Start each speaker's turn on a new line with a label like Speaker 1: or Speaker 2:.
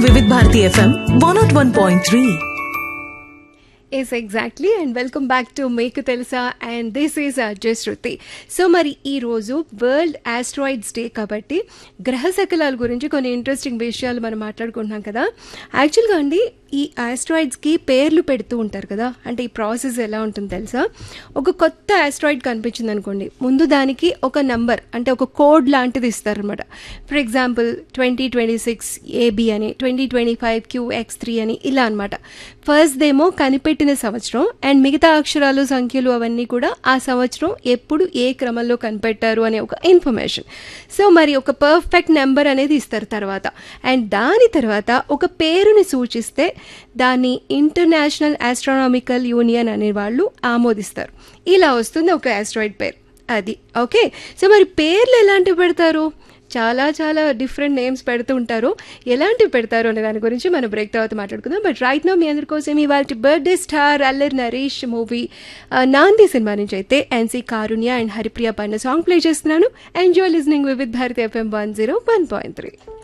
Speaker 1: Vividh Bharati FM one nought one point three
Speaker 2: yes exactly and welcome back to మీకు తెలుసా and this is Ajay Shruti so మరి ఈరోజు world asteroids day కాబట్టి గ్రహ శకలాల గురించి కొన్ని ఇంట్రెస్టింగ్ విషయాలు మనం మాట్లాడుకుంటున్నాం కదా యాక్చువల్గా అండి ఈ ఆస్ట్రాయిడ్స్కి పేర్లు పెడుతూ ఉంటారు కదా అంటే ఈ ప్రాసెస్ ఎలా ఉంటుంది తెలుసా ఒక కొత్త ఆస్ట్రాయిడ్ కనిపించింది అనుకోండి ముందు దానికి ఒక నంబర్ అంటే ఒక కోడ్ లాంటిది ఇస్తారనమాట for example twenty twenty six AB అని twenty twenty five QX three అని ఇలా అనమాట ఫస్ట్ దేమో కనిపెట్టిన సంవత్సరం అండ్ మిగతా అక్షరాలు సంఖ్యలు అవన్నీ కూడా ఆ సంవత్సరం ఎప్పుడు ఏ క్రమంలో కనిపెట్టారు అనే ఒక ఇన్ఫర్మేషన్ సో మరి ఒక పర్ఫెక్ట్ నెంబర్ అనేది ఇస్తారు తర్వాత అండ్ దాని తర్వాత ఒక పేరుని సూచిస్తే దాన్ని ఇంటర్నేషనల్ ఆస్ట్రానామికల్ యూనియన్ అనే వాళ్ళు ఆమోదిస్తారు ఇలా వస్తుంది ఒక ఆస్ట్రాయిడ్ పేరు అది ఓకే సో మరి పేర్లు ఎలాంటివి పెడతారు చాలా చాలా డిఫరెంట్ నేమ్స్ పెడుతూ ఉంటారు ఎలాంటివి పెడతారు అనే దాని గురించి మనం బ్రేక్ తర్వాత మాట్లాడుకుందాం బట్ రైట్ నో మీ అందరి కోసం ఇవాళ బర్త్డే స్టార్ అల్లరి నరేష్ మూవీ నాంది సినిమా నుంచి అయితే ఎన్సీ కారుణ్య అండ్ హరిప్రియ పైన సాంగ్ ప్లే చేస్తున్నాను enjoy listening with Bharati FM one zero one point three